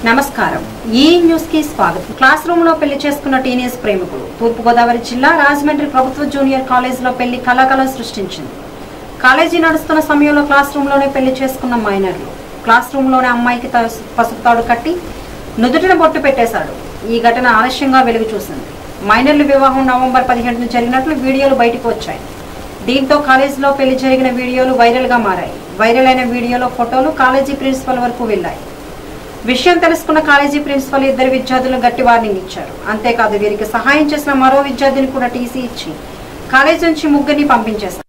నమస్కారం ఈ న్యూస్ కి స్వాగతం క్లాస్ రూమ్ లో పెళ్లి చేసుకున్న టీనేజ్ ప్రేమికుడు తూర్పుగోదావరి జిల్లా రాజమండ్రి ప్రభుత్వ జూనియర్ కాలేజ్ లో పెళ్లి కళాకళ సృష్టించింది కాలేజీ నడుస్తున్న సమయంలో క్లాస్ రూమ్ లోనే పెళ్లి చేసుకున్న మైనర్లు క్లాస్ రూమ్ లోనే అమ్మాయికి త- పసుపు తాడు కట్టి నుదుటిన బొట్టు పెట్టేశాడు ఈ ఘటన ఆలస్యంగా వెలుగు చూసింది మైనర్ల వివాహం నవంబర్ పదిహేడున జరిగినట్లు వీడియోలు బయటకు వచ్చాయి దీంతో కాలేజీలో పెళ్లి జరిగిన వీడియోలు వైరల్ గా మారాయి వైరల్ అయిన వీడియోలో ఫోటోలు కాలేజీ ప్రిన్సిపల్ వరకు వెళ్లాయి విషయం తెలుసుకున్న కాలేజీ ప్రిన్సిపల్ ఇద్దరు విద్యార్థులను గట్టి వార్నింగ్ ఇచ్చారు అంతేకాదు వీరికి సహాయం చేసిన మరో విద్యార్థిని కూడా టీసీ ఇచ్చి కాలేజీ నుంచి ముగ్గురిని పంపించేశారు